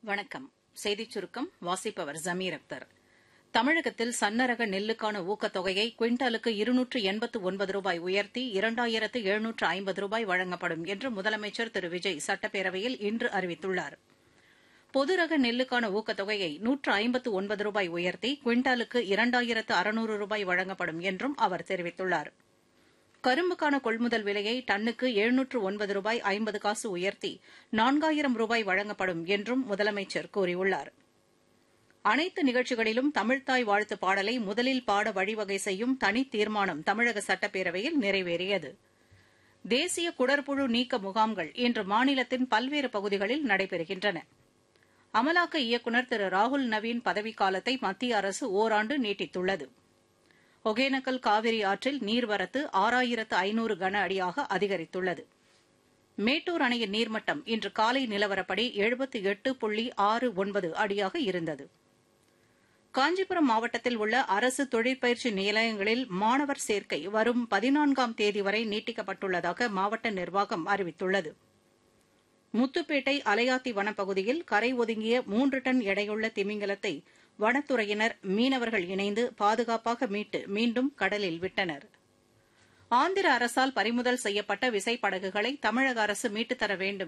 வணக்கம் செய்திச் சுருக்கம் வாசிப்பவர் ஜமீர் அக்தர் தமிழகத்தில் சன்னரக நெல்லுக்கான ஊக்கத்தொகையை குவிண்டாலுக்கு இருநூற்று எண்பத்து ஒன்பது ரூபாய் உயர்த்தி இரண்டாயிரத்து எழுநூற்று ஐம்பது ரூபாய் வழங்கப்படும் என்று முதலமைச்சர் திரு விஜய் சட்டப்பேரவையில் இன்று அறிவித்துள்ளார் பொதுரக நெல்லுக்கான ஊக்கத்தொகையை நூற்று ஐம்பத்து ஒன்பது ரூபாய் உயர்த்தி குவிண்டாலுக்கு இரண்டாயிரத்து அறுநூறு ரூபாய் வழங்கப்படும் என்றும் அவர் தெரிவித்துள்ளார் கரும்புக்கான கொள்முதல் விலையை டன்னுக்கு எழுநூற்று ஒன்பது ரூபாய் ஐம்பது காசு உயர்த்தி நான்காயிரம் ரூபாய் வழங்கப்படும் என்றும் முதலமைச்சர் கூறியுள்ளார் அனைத்து நிகழ்ச்சிகளிலும் தமிழ்த்தாய் வாழ்த்து பாடலை முதலில் பாட வழிவகை செய்யும் தனி தீர்மானம் தமிழக சட்டப்பேரவையில் நிறைவேறியது தேசிய குடற்புழு நீக்க முகாம்கள் இன்று மாநிலத்தின் பல்வேறு பகுதிகளில் நடைபெறுகின்றன அமலாக்க இயக்குநர் திரு ராகுல் நவீன் பதவிக்காலத்தை மத்திய அரசு ஒராண்டு நீட்டித்துள்ளது ஒகேனக்கல் காவிரி ஆற்றில் நீர்வரத்து ஆறாயிரத்து ஐநூறு கன அடியாக அதிகரித்துள்ளது மேட்டூர் அணையின் நீர்மட்டம் இன்று காலை நிலவரப்படி எழுபத்து எட்டு புள்ளி ஆறு ஒன்பது அடியாக இருந்தது காஞ்சிபுரம் மாவட்டத்தில் உள்ள அரசு தொழிற்பயிற்சி நிலையங்களில் மாணவர் சேர்க்கை வரும் பதினான்காம் தேதி வரை நீட்டிக்கப்பட்டுள்ளதாக மாவட்ட நிர்வாகம் அறிவித்துள்ளது முத்துப்பேட்டை அலையாத்தி வனப்பகுதியில் கரை ஒதுங்கிய மூன்று டன் எடையுள்ள திமிங்கலத்தை வனத்துறையினர் மீனவர்கள் இணைந்து பாதுகாப்பாக மீட்டு மீண்டும் கடலில் விட்டனர் ஆந்திர அரசால் பறிமுதல் செய்யப்பட்ட விசைப்படகுகளை தமிழக அரசு மீட்டுத்தர வேண்டும்